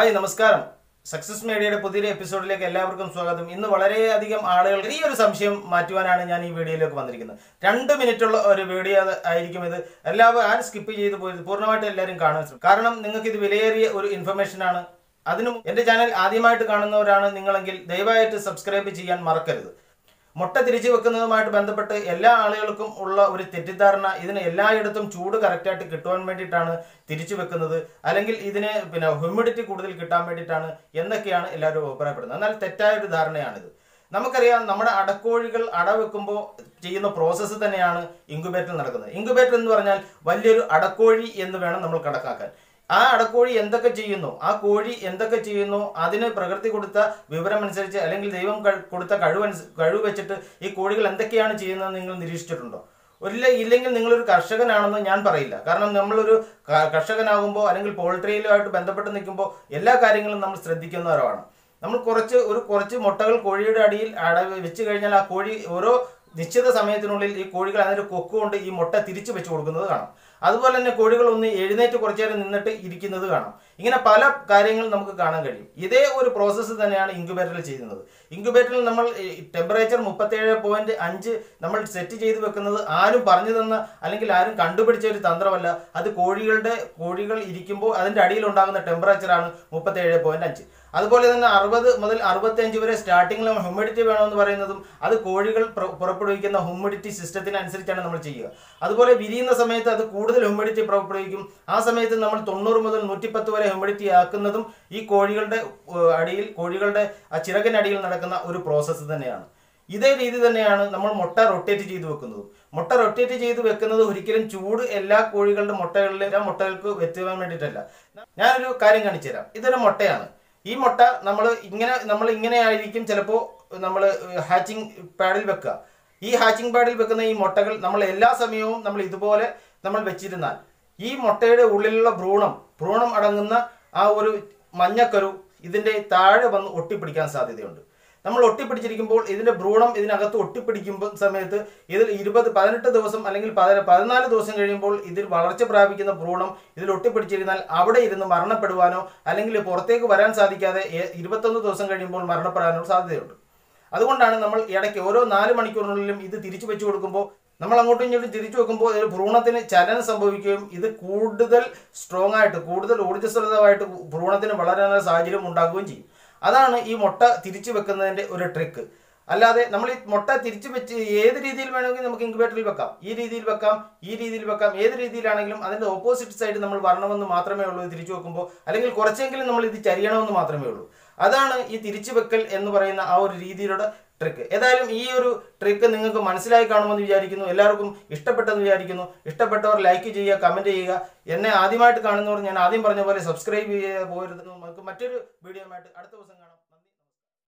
hi നമസ്കാരം success മീഡിയയുടെ പുതിയൊരു എപ്പിസോഡിലേക്ക് എല്ലാവർക്കും സ്വാഗതം ഇന്ന് വളരെയധികം ആളുകൾ ഈ ഒരു സംശയം മാറ്റുവാനാണ് ഞാൻ ഈ വീഡിയോയിലേക്ക് വന്നിരിക്കുന്നത് രണ്ട് മിനിറ്റുള്ള ഒരു വീഡിയോ ആയിരിക്കും ഇത് എല്ലാവരും ആരും സ്കിപ്പ് ചെയ്ത് പോയത് പൂർണ്ണമായിട്ട് എല്ലാവരും കാണാൻ ശ്രമിക്കും കാരണം നിങ്ങൾക്ക് ഇത് വിലയേറിയ ഒരു ഇൻഫർമേഷൻ ആണ് അതിനും എന്റെ ചാനൽ ആദ്യമായിട്ട് കാണുന്നവരാണ് നിങ്ങളെങ്കിൽ ദയവായിട്ട് സബ്സ്ക്രൈബ് ചെയ്യാൻ മറക്കരുത് മുട്ട തിരിച്ചു വെക്കുന്നതുമായിട്ട് ബന്ധപ്പെട്ട് എല്ലാ ആളുകൾക്കും ഉള്ള ഒരു തെറ്റിദ്ധാരണ ഇതിന് എല്ലായിടത്തും ചൂട് കറക്റ്റായിട്ട് കിട്ടുവാൻ വേണ്ടിയിട്ടാണ് തിരിച്ചു വെക്കുന്നത് അല്ലെങ്കിൽ ഇതിന് പിന്നെ ഹ്യൂമിഡിറ്റി കൂടുതൽ കിട്ടാൻ വേണ്ടിയിട്ടാണ് എന്നൊക്കെയാണ് എല്ലാവരും അഭിപ്രായപ്പെടുന്നത് എന്നാൽ തെറ്റായ ഒരു ധാരണയാണിത് നമുക്കറിയാം നമ്മുടെ അടക്കോഴികൾ അട വെക്കുമ്പോൾ ചെയ്യുന്ന പ്രോസസ്സ് തന്നെയാണ് ഇൻക്യുബേറ്റർ നടക്കുന്നത് ഇൻക്യുബേറ്റർ എന്ന് പറഞ്ഞാൽ വലിയൊരു അടക്കോഴി എന്ന് വേണം നമ്മൾ കണക്കാക്കാൻ ആ അടക്കോഴി എന്തൊക്കെ ചെയ്യുന്നു ആ കോഴി എന്തൊക്കെ ചെയ്യുന്നു അതിന് പ്രകൃതി കൊടുത്ത വിവരം അനുസരിച്ച് അല്ലെങ്കിൽ ദൈവം ക- കൊടുത്ത കഴിവ് കഴിവ് വെച്ചിട്ട് ഈ കോഴികൾ എന്തൊക്കെയാണ് ചെയ്യുന്നത് നിങ്ങൾ നിരീക്ഷിച്ചിട്ടുണ്ടോ ഇല്ല ഇല്ലെങ്കിൽ നിങ്ങളൊരു കർഷകനാണെന്ന് ഞാൻ പറയില്ല കാരണം നമ്മളൊരു ക- കർഷകനാകുമ്പോൾ അല്ലെങ്കിൽ പോൾട്രിയിലുമായിട്ട് ബന്ധപ്പെട്ട് നിൽക്കുമ്പോൾ എല്ലാ കാര്യങ്ങളും നമ്മൾ ശ്രദ്ധിക്കുന്നവരാണ് നമ്മൾ കുറച്ച് ഒരു കുറച്ച് മുട്ടകൾ കോഴിയുടെ അടിയിൽ അട വെച്ച് കഴിഞ്ഞാൽ ആ കോഴി ഓരോ നിശ്ചിത സമയത്തിനുള്ളിൽ ഈ കോഴികൾ അതിന്റെ കൊക്ക് കൊണ്ട് ഈ മുട്ട തിരിച്ചു വെച്ച് കൊടുക്കുന്നത് കാണാം അതുപോലെ തന്നെ കോഴികൾ ഒന്ന് എഴുന്നേറ്റ് കുറച്ചു നേരം നിന്നിട്ട് ഇരിക്കുന്നത് കാണാം ഇങ്ങനെ പല കാര്യങ്ങൾ നമുക്ക് കാണാൻ കഴിയും ഇതേ ഒരു പ്രോസസ്സ് തന്നെയാണ് ഇൻക്യുബേറ്ററിൽ ചെയ്യുന്നത് ഇൻക്യുബേറ്ററിൽ നമ്മൾ ടെമ്പറേച്ചർ മുപ്പത്തേഴ് പോയിന്റ് അഞ്ച് നമ്മൾ സെറ്റ് ചെയ്ത് വെക്കുന്നത് ആരും പറഞ്ഞു തന്ന അല്ലെങ്കിൽ ആരും കണ്ടുപിടിച്ച ഒരു തന്ത്രമല്ല അത് കോഴികളുടെ കോഴികൾ ഇരിക്കുമ്പോൾ അതിന്റെ അടിയിൽ ഉണ്ടാകുന്ന ടെമ്പറേച്ചറാണ് മുപ്പത്തേഴ് പോയിന്റ് അഞ്ച് അതുപോലെ തന്നെ അറുപത് മുതൽ അറുപത്തി അഞ്ച് വരെ സ്റ്റാർട്ടിങ്ങിൽ ഹ്യൂമിഡിറ്റി വേണമെന്ന് പറയുന്നതും അത് കോഴികൾ പ്ര- പുറപ്പെടുവിക്കുന്ന ഹ്യൂമിഡിറ്റി സിസ്റ്റത്തിനനുസരിച്ചാണ് നമ്മൾ ചെയ്യുക അതുപോലെ വിരിയുന്ന സമയത്ത് അത് കൂടുതൽ ഹ്യൂമിഡിറ്റി പുറപ്പെടുവിക്കും ആ സമയത്ത് നമ്മൾ തൊണ്ണൂറ് മുതൽ നൂറ്റിപ്പത്ത് വരെ ഹ്യൂമിഡിറ്റി ആക്കുന്നതും ഈ കോഴികളുടെ ഏഹ്, അടിയിൽ കോഴികളുടെ ആ ചിറകിനടിയിൽ നടക്കുന്ന ഒരു പ്രോസസ്സ് തന്നെയാണ് ഇതേ രീതി തന്നെയാണ് നമ്മൾ മുട്ട റൊട്ടേറ്റ് ചെയ്ത് വെക്കുന്നത് മുട്ട റൊട്ടേറ്റ് ചെയ്ത് വെക്കുന്നത് ഒരിക്കലും ചൂട് എല്ലാ കോഴികളുടെ മുട്ടകളിലെ എല്ലാ മുട്ടകൾക്ക് വെത്തുവാൻ വേണ്ടിയിട്ടല്ല ഞാനൊരു കാര്യം കാണിച്ചു തരാം ഇതൊരു മുട്ടയാണ് ഈ മുട്ട നമ്മൾ ഇങ്ങനെ നമ്മൾ ഇങ്ങനെ ആയിരിക്കും ചിലപ്പോൾ നമ്മൾ ഹാച്ചിങ് പാഡിൽ വെക്കുക ഈ ഹാച്ചിങ് പാഡിൽ വെക്കുന്ന ഈ മുട്ടകൾ നമ്മൾ എല്ലാ സമയവും നമ്മൾ ഇതുപോലെ നമ്മൾ വെച്ചിരുന്നാൽ ഈ മുട്ടയുടെ ഉള്ളിലുള്ള ഭ്രൂണം ഭ്രൂണം അടങ്ങുന്ന ആ ഒരു മഞ്ഞക്കരു ഇതിന്റെ താഴെ വന്ന് ഒട്ടിപ്പിടിക്കാൻ സാധ്യതയുണ്ട് നമ്മൾ ഒട്ടിപ്പിടിച്ചിരിക്കുമ്പോൾ ഇതിന്റെ ഭ്രൂണം ഇതിനകത്ത് ഒട്ടിപ്പിടിക്കുമ്പോൾ സമയത്ത് ഇതിൽ ഇരുപത് പതിനെട്ട് ദിവസം അല്ലെങ്കിൽ പതിന- പതിനാല് ദിവസം കഴിയുമ്പോൾ ഇതിൽ വളർച്ച പ്രാപിക്കുന്ന ഭ്രൂണം ഇതിൽ ഒട്ടിപ്പിടിച്ചിരുന്നാൽ അവിടെ ഇരുന്ന് മരണപ്പെടുവാനോ അല്ലെങ്കിൽ പുറത്തേക്ക് വരാൻ സാധിക്കാതെ ഏ- ഇരുപത്തൊന്ന് ദിവസം കഴിയുമ്പോൾ മരണപ്പെടാനോ സാധ്യതയുണ്ട് അതുകൊണ്ടാണ് നമ്മൾ ഇടയ്ക്ക് ഓരോ നാല് മണിക്കൂറിനുള്ളിലും ഇത് തിരിച്ചു വെച്ചു കൊടുക്കുമ്പോൾ നമ്മൾ അങ്ങോട്ടും ഇങ്ങോട്ടും തിരിച്ചു വെക്കുമ്പോൾ ഒരു ഭ്രൂണത്തിന് ചലനം സംഭവിക്കുകയും ഇത് കൂടുതൽ സ്ട്രോങ് ആയിട്ട് കൂടുതൽ ഊർജ്ജസ്വലതമായിട്ട് ഭ്രൂണത്തിന് വളരാനുള്ള സാഹചര്യം ഉണ്ടാക്കുകയും ചെയ്യും അതാണ് ഈ മുട്ട തിരിച്ചു വെക്കുന്നതിന്റെ ഒരു ട്രിക്ക് അല്ലാതെ നമ്മൾ ഈ മുട്ട തിരിച്ചു വെച്ച് ഏത് രീതിയിൽ വേണമെങ്കിൽ നമുക്ക് ഇൻക്യുബേറ്ററിൽ വെക്കാം ഈ രീതിയിൽ വെക്കാം ഈ രീതിയിൽ വെക്കാം ഏത് രീതിയിലാണെങ്കിലും അതിന്റെ ഓപ്പോസിറ്റ് സൈഡ് നമ്മൾ വരണമെന്ന് മാത്രമേ ഉള്ളൂ ഇത് തിരിച്ചു വെക്കുമ്പോൾ അല്ലെങ്കിൽ കുറച്ചെങ്കിലും നമ്മൾ ഇത് ചരിയണമെന്ന് മാത്രമേ ഉള്ളൂ അതാണ് ഈ തിരിച്ചു വെക്കൽ എന്ന് പറയുന്ന ആ ഒരു രീതിയിലുള്ള ട്രിക്ക് ഏതായാലും ഈ ഒരു ട്രിക്ക് നിങ്ങൾക്ക് മനസ്സിലായി കാണുമെന്ന് വിചാരിക്കുന്നു എല്ലാവർക്കും ഇഷ്ടപ്പെട്ടെന്ന് വിചാരിക്കുന്നു ഇഷ്ടപ്പെട്ടവർ ലൈക്ക് ചെയ്യുക കമന്റ് ചെയ്യുക എന്നെ ആദ്യമായിട്ട് കാണുന്നവർ ഞാൻ ആദ്യം പറഞ്ഞ പോലെ സബ്സ്ക്രൈബ് ചെയ്യാതെ പോകരുത് നമുക്ക് മറ്റൊരു വീഡിയോ ആയിട്ട് അടുത്ത ദിവസം കാണാം